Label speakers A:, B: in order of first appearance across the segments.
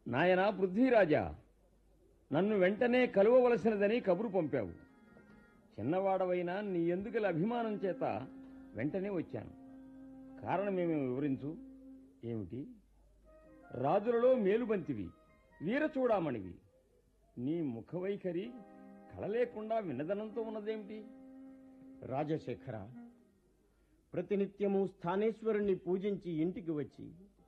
A: నాయనా పృథ్వీరాజా నన్ను వెంటనే కలువవలసినదని కబురు పంపావు చిన్నవాడవైనా నీ ఎందుకల అభిమానం చేత వెంటనే వచ్చాను కారణమేమో వివరించు ఏమిటి రాజులలో మేలుబంతివి వీరచూడామణివి నీ ముఖవైఖరి కళ లేకుండా వినదనంతో ఉన్నదేమిటి
B: రాజశేఖర ప్రతినిత్యము స్థానేశ్వరుణ్ణి పూజించి ఇంటికి వచ్చి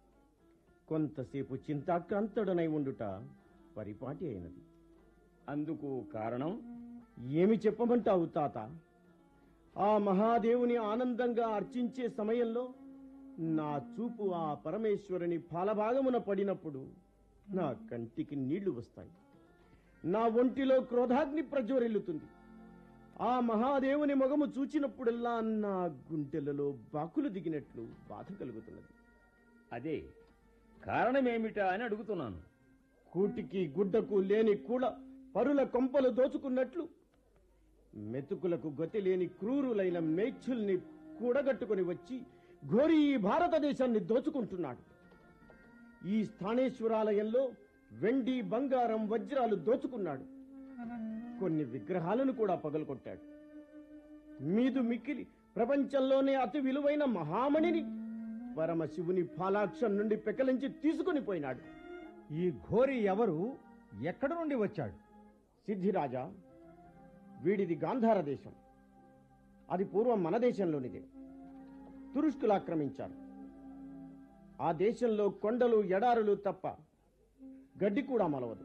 B: కొంతసేపు చింతాక్రాంతుడనై ఉండుట పరిపాటి అయినది
A: అందుకు కారణం
B: ఏమి చెప్పమంటావు తాత ఆ మహాదేవుని ఆనందంగా అర్చించే సమయంలో నా చూపు ఆ పరమేశ్వరుని ఫలభాగమున పడినప్పుడు నా కంటికి నీళ్లు వస్తాయి నా ఒంటిలో క్రోధాగ్ని ప్రజ్వరిల్లుతుంది ఆ మహాదేవుని మొగము చూచినప్పుడల్లా నా గుండెలలో బాకులు దిగినట్లు బాధ కలుగుతున్నది
A: అదే కారణమేమిటా అని అడుగుతున్నాను
B: కూటికి గుడ్డకు లేని కూడ పరుల కొంపలు దోచుకున్నట్లు మెతుకులకు గతి లేని క్రూరులైన మేచ్చుల్ని కూడగట్టుకుని వచ్చి ఘోరి ఈ భారతదేశాన్ని దోచుకుంటున్నాడు ఈ స్థానేశ్వరాలయంలో వెండి బంగారం వజ్రాలు దోచుకున్నాడు కొన్ని విగ్రహాలను కూడా పగలగొట్టాడు మీదు మిక్కిలి ప్రపంచంలోనే అతి విలువైన మహామణిని పరమశివుని ఫాలాక్షం నుండి పెకలించి తీసుకుని పోయినాడు
C: ఈ ఘోరి ఎవరు ఎక్కడ నుండి వచ్చాడు
B: సిద్ధిరాజా వీడిది గాంధార దేశం అది పూర్వం మన దేశంలోనిదే తురుష్కులు ఆక్రమించారు ఆ దేశంలో కొండలు ఎడారులు తప్ప గడ్డి కూడా మలవదు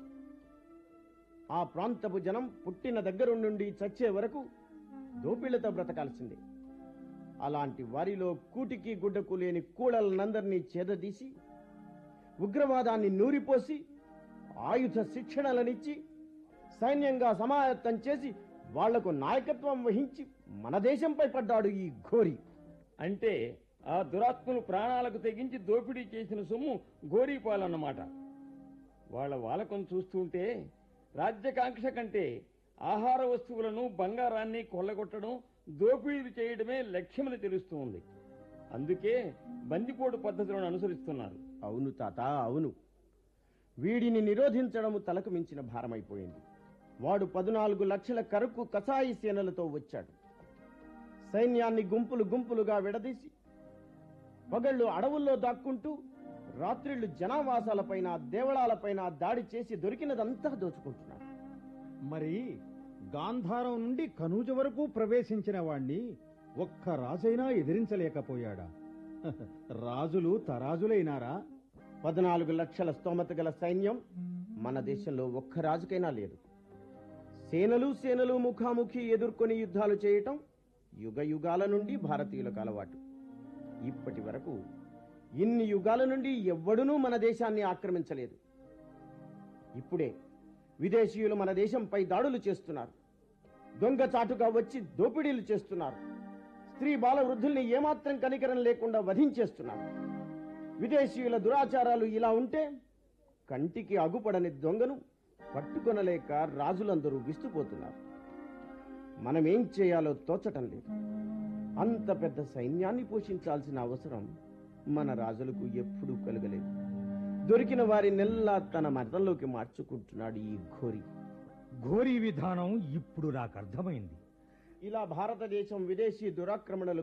B: ఆ ప్రాంతపు జనం పుట్టిన దగ్గర నుండి చచ్చే వరకు దోపిళ్లతో బ్రతకాల్సిందే అలాంటి వారిలో కూటికి గుడ్డకు లేని కూడలనందరినీ చేదదీసి ఉగ్రవాదాన్ని నూరిపోసి ఆయుధ శిక్షణలనిచ్చి సైన్యంగా సమాయత్తం చేసి వాళ్లకు నాయకత్వం వహించి మన దేశంపై పడ్డాడు ఈ ఘోరి
A: అంటే ఆ దురాత్మలు ప్రాణాలకు తెగించి దోపిడీ చేసిన సొమ్ము గోరీపాలన్నమాట వాళ్ళ వాలకం చూస్తుంటే రాజ్యకాంక్ష కంటే ఆహార వస్తువులను బంగారాన్ని కొల్లగొట్టడం దోపిడీలు చేయడమే లక్ష్యమని తెలుస్తూ ఉంది అందుకే బందిపోటు పద్ధతులను అనుసరిస్తున్నారు
B: అవును తాత అవును వీడిని నిరోధించడం తలకు మించిన భారమైపోయింది వాడు పద్నాలుగు లక్షల కరుకు కసాయి సేనలతో వచ్చాడు సైన్యాన్ని గుంపులు గుంపులుగా విడదీసి పగళ్ళు అడవుల్లో దాక్కుంటూ రాత్రిళ్లు జనావాసాలపైన దేవళాలపైన దాడి చేసి దొరికినదంతా దోచుకుంటున్నాడు
C: మరి గాంధారం నుండి కనూజ వరకు ప్రవేశించిన వాణ్ణి ఒక్క రాజైనా ఎదిరించలేకపోయాడా రాజులు తరాజులైనారా
B: పద్నాలుగు లక్షల స్తోమత గల సైన్యం మన దేశంలో ఒక్క రాజుకైనా లేదు సేనలు సేనలు ముఖాముఖి ఎదుర్కొని యుద్ధాలు చేయటం యుగ యుగాల నుండి భారతీయులకు అలవాటు ఇప్పటి వరకు ఇన్ని యుగాల నుండి ఎవ్వడునూ మన దేశాన్ని ఆక్రమించలేదు ఇప్పుడే విదేశీయులు మన దేశంపై దాడులు చేస్తున్నారు దొంగచాటుగా వచ్చి దోపిడీలు చేస్తున్నారు స్త్రీ బాల వృద్ధుల్ని ఏమాత్రం కనికరం లేకుండా వధించేస్తున్నారు విదేశీయుల దురాచారాలు ఇలా ఉంటే కంటికి అగుపడని దొంగను పట్టుకొనలేక రాజులందరూ విస్తుపోతున్నారు మనమేం చేయాలో తోచటం లేదు అంత పెద్ద సైన్యాన్ని పోషించాల్సిన అవసరం మన రాజులకు ఎప్పుడూ కలగలేదు దొరికిన వారి నెల్లా తన మతంలోకి మార్చుకుంటున్నాడు ఈ ఘోరి
C: ఘోరీ విధానం ఇప్పుడు నాకు అర్థమైంది
B: ఇలా భారతదేశం విదేశీ దురాక్రమణలు